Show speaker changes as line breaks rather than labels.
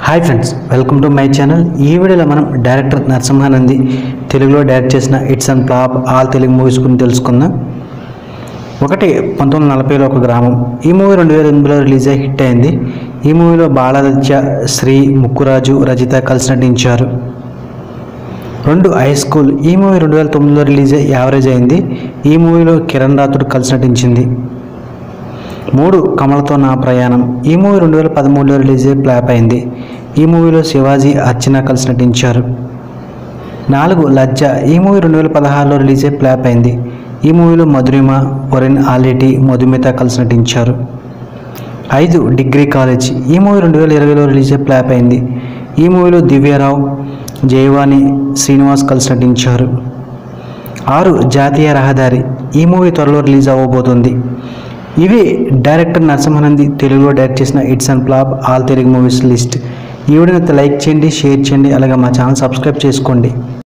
hi friends welcome to my channel ఈ వీడియోలో మనం డైరెక్టర్ నరసింహానంది తెలుగులో డైరెక్ట్ చేసిన hits and flop all Telugu movies గురించి తెలుసుకుందాం ఒకటి పంతొమ్మిది వందల నలభైలో ఒక గ్రామం ఈ మూవీ రెండు వేల ఎనిమిదిలో రిలీజ్ అయ్యి హిట్ అయింది ఈ మూవీలో బాలాదిత్య శ్రీ ముక్కురాజు రజిత కలిసి నటించారు రెండు హై స్కూల్ ఈ మూవీ రెండు వేల తొమ్మిదిలో రిలీజ్ అయ్యి యావరేజ్ అయింది ఈ మూవీలో కిరణ్ రాథుడ్ కలిసి నటించింది మూడు కమలతో నా ప్రయాణం ఈ మూవీ రెండు వేల పదమూడులో రిలీజ్ అయ్యి ఫ్లాప్ అయింది ఈ మూవీలో శివాజీ అర్చన కలిసి నటించారు నాలుగు లజ్జ ఈ మూవీ రెండు వేల పదహారులో రిలీజ్ అయ్యి ఫ్లాప్ అయింది ఈ మూవీలో మధురిమ ఒరెన్ ఆలిటి మధుమిత కలిసి నటించారు ఐదు డిగ్రీ కాలేజ్ ఈ మూవీ రెండు వేల ఇరవైలో రిలీజ్ అయ్యి ఫ్లాప్ అయింది ఈ మూవీలో దివ్యారావు జయవాణి శ్రీనివాస్ కలిసి నటించారు ఆరు జాతీయ రహదారి ఈ మూవీ త్వరలో రిలీజ్ అవ్వబోతుంది ఇవి డైరెక్టర్ నరసింహానంది తెలుగులో డైరెక్ట్ చేసిన hits and flop all Telugu movies list ఈ వీడియోని లైక్ చేయండి షేర్ చేయండి అలాగే మా ఛానల్ సబ్స్క్రైబ్ చేసుకోండి